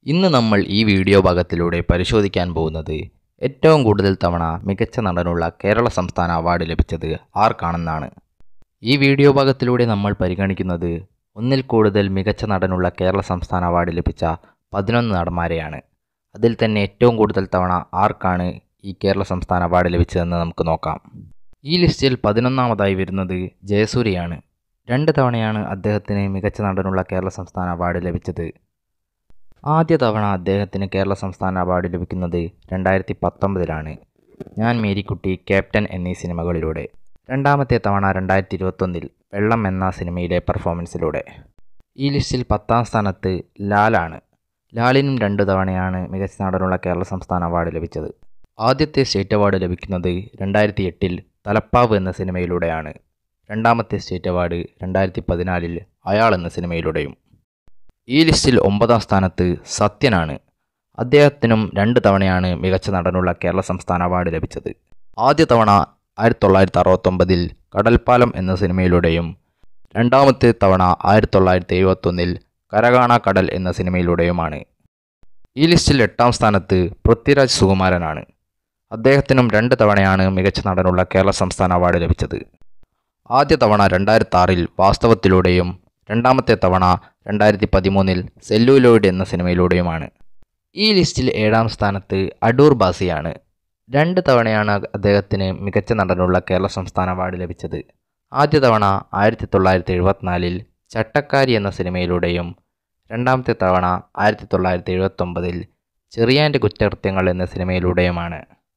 ഇന്ന് നമ്മൾ ഈ വീഡിയോ ഭാഗത്തിലൂടെ പരിശോധിക്കാൻ പോകുന്നത് ഏറ്റവും കൂടുതൽ തവണ മികച്ച നടനുള്ള കേരള സംസ്ഥാന അവാർഡ് ലഭിച്ചത് ആർക്കാണെന്നാണ് ഈ വീഡിയോ ഭാഗത്തിലൂടെ നമ്മൾ പരിഗണിക്കുന്നത് ഒന്നിൽ കൂടുതൽ മികച്ച നടനുള്ള കേരള സംസ്ഥാന അവാർഡ് ലഭിച്ച പതിനൊന്ന് നടന്മാരെയാണ് അതിൽ തന്നെ ഏറ്റവും കൂടുതൽ തവണ ആർക്കാണ് ഈ കേരള സംസ്ഥാന അവാർഡ് ലഭിച്ചതെന്ന് നമുക്ക് നോക്കാം ഈ ലിസ്റ്റിൽ പതിനൊന്നാമതായി വരുന്നത് ജയസൂര്യയാണ് രണ്ട് തവണയാണ് അദ്ദേഹത്തിന് മികച്ച നടനുള്ള കേരള സംസ്ഥാന അവാർഡ് ലഭിച്ചത് ആദ്യ തവണ അദ്ദേഹത്തിന് കേരള സംസ്ഥാന അവാർഡ് ലഭിക്കുന്നത് രണ്ടായിരത്തി പത്തൊമ്പതിലാണ് ഞാൻ മേരിക്കുട്ടി ക്യാപ്റ്റൻ എന്നീ സിനിമകളിലൂടെ രണ്ടാമത്തെ തവണ രണ്ടായിരത്തി ഇരുപത്തൊന്നിൽ വെള്ളം എന്ന സിനിമയിലെ പെർഫോമൻസിലൂടെ ഈ ലിസ്റ്റിൽ പത്താം സ്ഥാനത്ത് ലാലാണ് ലാലിനും രണ്ട് തവണയാണ് മികച്ച നടനുള്ള കേരള സംസ്ഥാന അവാർഡ് ലഭിച്ചത് ആദ്യത്തെ സ്റ്റേറ്റ് അവാർഡ് ലഭിക്കുന്നത് രണ്ടായിരത്തി എട്ടിൽ തലപ്പാവ് എന്ന സിനിമയിലൂടെയാണ് രണ്ടാമത്തെ സ്റ്റേറ്റ് അവാർഡ് രണ്ടായിരത്തി പതിനാലിൽ അയാൾ എന്ന സിനിമയിലൂടെയും ഈ ലിസ്റ്റിൽ ഒമ്പതാം സ്ഥാനത്ത് സത്യനാണ് അദ്ദേഹത്തിനും രണ്ട് തവണയാണ് മികച്ച നടനുള്ള കേരള സംസ്ഥാന അവാർഡ് ലഭിച്ചത് ആദ്യ തവണ ആയിരത്തി തൊള്ളായിരത്തി അറുപത്തൊമ്പതിൽ കടൽപ്പാലം എന്ന സിനിമയിലൂടെയും രണ്ടാമത്തെ തവണ ആയിരത്തി തൊള്ളായിരത്തി എഴുപത്തൊന്നിൽ കരകാണ കടൽ എന്ന സിനിമയിലൂടെയുമാണ് ഈ ലിസ്റ്റിൽ എട്ടാം സ്ഥാനത്ത് പൃഥ്വിരാജ് സുകുമാരനാണ് അദ്ദേഹത്തിനും രണ്ട് തവണയാണ് മികച്ച നടനുള്ള കേരള സംസ്ഥാന അവാർഡ് ലഭിച്ചത് ആദ്യ തവണ രണ്ടായിരത്തി ആറിൽ വാസ്തവത്തിലൂടെയും രണ്ടാമത്തെ തവണ രണ്ടായിരത്തി പതിമൂന്നിൽ സെല്ലുലോയിഡ് എന്ന സിനിമയിലൂടെയുമാണ് ഈ ലിസ്റ്റിൽ ഏഴാം സ്ഥാനത്ത് അടൂർ ബാസിയാണ് രണ്ട് തവണയാണ് അദ്ദേഹത്തിന് മികച്ച നടനുള്ള കേരള സംസ്ഥാന അവാർഡ് ലഭിച്ചത് ആദ്യ തവണ ആയിരത്തി തൊള്ളായിരത്തി എഴുപത്തിനാലിൽ ചട്ടക്കാരി എന്ന സിനിമയിലൂടെയും രണ്ടാമത്തെ തവണ ആയിരത്തി തൊള്ളായിരത്തി എഴുപത്തൊമ്പതിൽ ചെറിയാൻ്റെ കുറ്റകൃത്യങ്ങൾ എന്ന സിനിമയിലൂടെയുമാണ്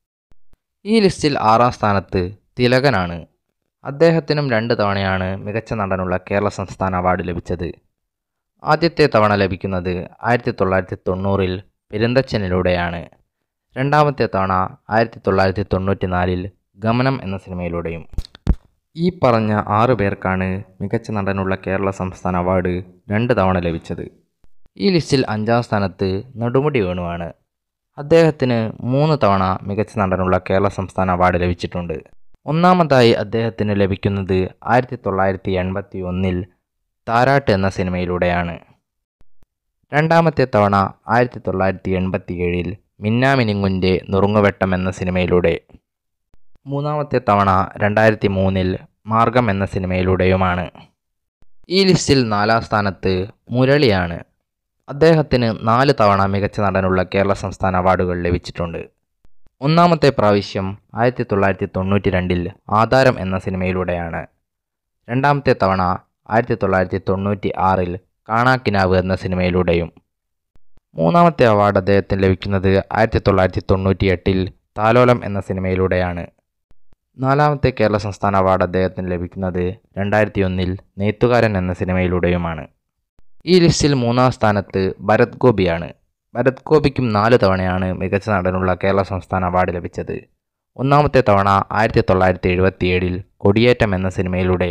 ഈ ലിസ്റ്റിൽ ആറാം സ്ഥാനത്ത് തിലകനാണ് അദ്ദേഹത്തിനും രണ്ട് തവണയാണ് മികച്ച നടനുള്ള കേരള സംസ്ഥാന അവാർഡ് ലഭിച്ചത് ആദ്യത്തെ തവണ ലഭിക്കുന്നത് ആയിരത്തി തൊള്ളായിരത്തി തൊണ്ണൂറിൽ പെരുന്തച്ചനിലൂടെയാണ് രണ്ടാമത്തെ തവണ ആയിരത്തി തൊള്ളായിരത്തി തൊണ്ണൂറ്റി നാലിൽ ഗമനം എന്ന സിനിമയിലൂടെയും ഈ പറഞ്ഞ ആറു പേർക്കാണ് മികച്ച നടനുള്ള കേരള സംസ്ഥാന അവാർഡ് രണ്ട് തവണ ലഭിച്ചത് ഈ ലിസ്റ്റിൽ അഞ്ചാം സ്ഥാനത്ത് നെടുമുടി വേണുവാണ് അദ്ദേഹത്തിന് മൂന്ന് തവണ മികച്ച നടനുള്ള കേരള സംസ്ഥാന അവാർഡ് ലഭിച്ചിട്ടുണ്ട് ഒന്നാമതായി അദ്ദേഹത്തിന് ലഭിക്കുന്നത് ആയിരത്തി തൊള്ളായിരത്തി എൺപത്തി ഒന്നിൽ താരാട്ട് എന്ന സിനിമയിലൂടെയാണ് രണ്ടാമത്തെ തവണ ആയിരത്തി തൊള്ളായിരത്തി എൺപത്തി ഏഴിൽ മിന്നാമിനിങ്ങുൻ്റെ നുറുങ്ങുവെട്ടം എന്ന സിനിമയിലൂടെ മൂന്നാമത്തെ തവണ രണ്ടായിരത്തി മൂന്നിൽ മാർഗം എന്ന സിനിമയിലൂടെയുമാണ് ഈ ലിസ്റ്റിൽ നാലാം സ്ഥാനത്ത് മുരളിയാണ് അദ്ദേഹത്തിന് നാല് തവണ മികച്ച നടനുള്ള കേരള സംസ്ഥാന അവാർഡുകൾ ലഭിച്ചിട്ടുണ്ട് ഒന്നാമത്തെ പ്രാവശ്യം ആയിരത്തി തൊള്ളായിരത്തി തൊണ്ണൂറ്റി രണ്ടിൽ ആധാരം എന്ന സിനിമയിലൂടെയാണ് രണ്ടാമത്തെ തവണ ആയിരത്തി തൊള്ളായിരത്തി തൊണ്ണൂറ്റി ആറിൽ കാണാക്കിനാവ് എന്ന സിനിമയിലൂടെയും മൂന്നാമത്തെ അവാർഡ് അദ്ദേഹത്തിന് ലഭിക്കുന്നത് ആയിരത്തി തൊള്ളായിരത്തി തൊണ്ണൂറ്റി എട്ടിൽ താലോലം എന്ന സിനിമയിലൂടെയാണ് നാലാമത്തെ കേരള സംസ്ഥാന അവാർഡ് അദ്ദേഹത്തിന് ലഭിക്കുന്നത് രണ്ടായിരത്തി ഒന്നിൽ നെയ്ത്തുകാരൻ എന്ന സിനിമയിലൂടെയുമാണ് ഈ ലിസ്റ്റിൽ മൂന്നാം സ്ഥാനത്ത് ഭരത് ഗോപിയാണ് ഭരത് ഗോപിക്കും നാല് തവണയാണ് മികച്ച നടനുള്ള കേരള സംസ്ഥാന അവാർഡ് ലഭിച്ചത് ഒന്നാമത്തെ തവണ ആയിരത്തി തൊള്ളായിരത്തി എഴുപത്തിയേഴിൽ കൊടിയേറ്റം എന്ന സിനിമയിലൂടെ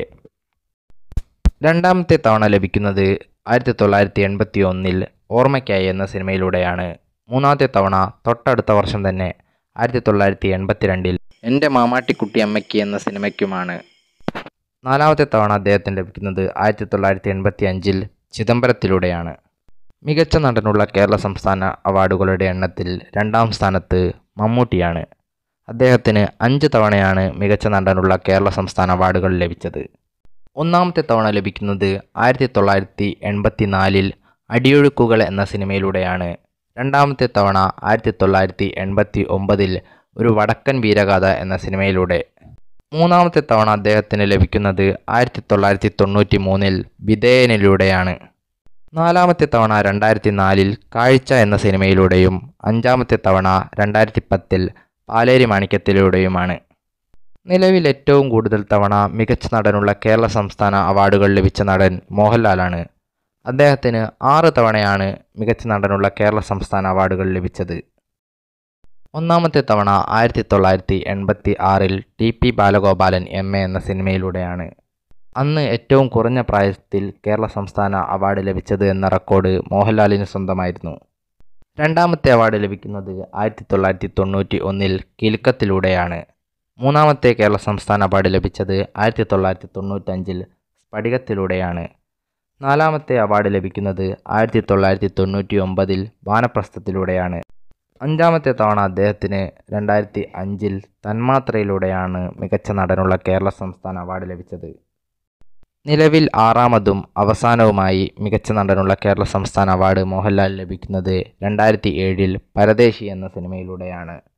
രണ്ടാമത്തെ തവണ ലഭിക്കുന്നത് ആയിരത്തി തൊള്ളായിരത്തി എൺപത്തി ഒന്നിൽ ഓർമ്മയ്ക്കായി എന്ന സിനിമയിലൂടെയാണ് മൂന്നാമത്തെ തവണ തൊട്ടടുത്ത വർഷം തന്നെ ആയിരത്തി തൊള്ളായിരത്തി എൺപത്തിരണ്ടിൽ എൻ്റെ മാമാട്ടിക്കുട്ടി അമ്മയ്ക്ക് എന്ന സിനിമയ്ക്കുമാണ് നാലാമത്തെ തവണ അദ്ദേഹത്തിന് ലഭിക്കുന്നത് ആയിരത്തി തൊള്ളായിരത്തി എൺപത്തി അഞ്ചിൽ ചിദംബരത്തിലൂടെയാണ് മികച്ച നടനുള്ള കേരള സംസ്ഥാന അവാർഡുകളുടെ എണ്ണത്തിൽ രണ്ടാം സ്ഥാനത്ത് മമ്മൂട്ടിയാണ് അദ്ദേഹത്തിന് അഞ്ച് തവണയാണ് മികച്ച നടനുള്ള കേരള സംസ്ഥാന അവാർഡുകൾ ലഭിച്ചത് ഒന്നാമത്തെ തവണ ലഭിക്കുന്നത് ആയിരത്തി തൊള്ളായിരത്തി എൺപത്തി നാലിൽ അടിയൊഴുക്കുകൾ എന്ന സിനിമയിലൂടെയാണ് രണ്ടാമത്തെ തവണ ആയിരത്തി തൊള്ളായിരത്തി എൺപത്തി ഒമ്പതിൽ ഒരു വടക്കൻ വീരഗാഥ എന്ന സിനിമയിലൂടെ മൂന്നാമത്തെ തവണ അദ്ദേഹത്തിന് ലഭിക്കുന്നത് ആയിരത്തി തൊള്ളായിരത്തി തൊണ്ണൂറ്റി മൂന്നിൽ വിധേയനിലൂടെയാണ് നാലാമത്തെ തവണ രണ്ടായിരത്തി നാലിൽ കാഴ്ച എന്ന സിനിമയിലൂടെയും അഞ്ചാമത്തെ തവണ രണ്ടായിരത്തി പത്തിൽ പാലേരി മാണിക്യത്തിലൂടെയുമാണ് നിലവിൽ ഏറ്റവും കൂടുതൽ തവണ മികച്ച നടനുള്ള കേരള സംസ്ഥാന അവാർഡുകൾ ലഭിച്ച നടൻ മോഹൻലാലാണ് അദ്ദേഹത്തിന് ആറ് തവണയാണ് മികച്ച നടനുള്ള കേരള സംസ്ഥാന അവാർഡുകൾ ലഭിച്ചത് ഒന്നാമത്തെ തവണ ആയിരത്തി തൊള്ളായിരത്തി എൺപത്തി ആറിൽ T P Balagopalan M A എന്ന സിനിമയിലൂടെയാണ് അന്ന് ഏറ്റവും കുറഞ്ഞ പ്രായത്തിൽ കേരള സംസ്ഥാന അവാർഡ് ലഭിച്ചത് എന്ന റെക്കോർഡ് മോഹൻലാലിന് സ്വന്തമായിരുന്നു രണ്ടാമത്തെ അവാർഡ് ലഭിക്കുന്നത് ആയിരത്തി തൊള്ളായിരത്തി തൊണ്ണൂറ്റി ഒന്നിൽ കിലുക്കത്തിലൂടെയാണ് മൂന്നാമത്തെ കേരള സംസ്ഥാന അവാർഡ് ലഭിച്ചത് ആയിരത്തി തൊള്ളായിരത്തി തൊണ്ണൂറ്റഞ്ചിൽ സ്ഫടികത്തിലൂടെയാണ് നാലാമത്തെ അവാർഡ് ലഭിക്കുന്നത് ആയിരത്തി തൊള്ളായിരത്തി തൊണ്ണൂറ്റി ഒമ്പതിൽ വാനപ്രസ്ഥത്തിലൂടെയാണ് അഞ്ചാമത്തെ തവണ അദ്ദേഹത്തിന് രണ്ടായിരത്തി അഞ്ചിൽ തന്മാത്രയിലൂടെയാണ് മികച്ച നടനുള്ള കേരള സംസ്ഥാന അവാർഡ് ലഭിച്ചത് നിലവിൽ ആറാമതും അവസാനവുമായി മികച്ച നടനുള്ള കേരള സംസ്ഥാന അവാർഡ് മോഹൻലാൽ ലഭിക്കുന്നത് രണ്ടായിരത്തി ഏഴിൽ പരദേശി എന്ന സിനിമയിലൂടെയാണ്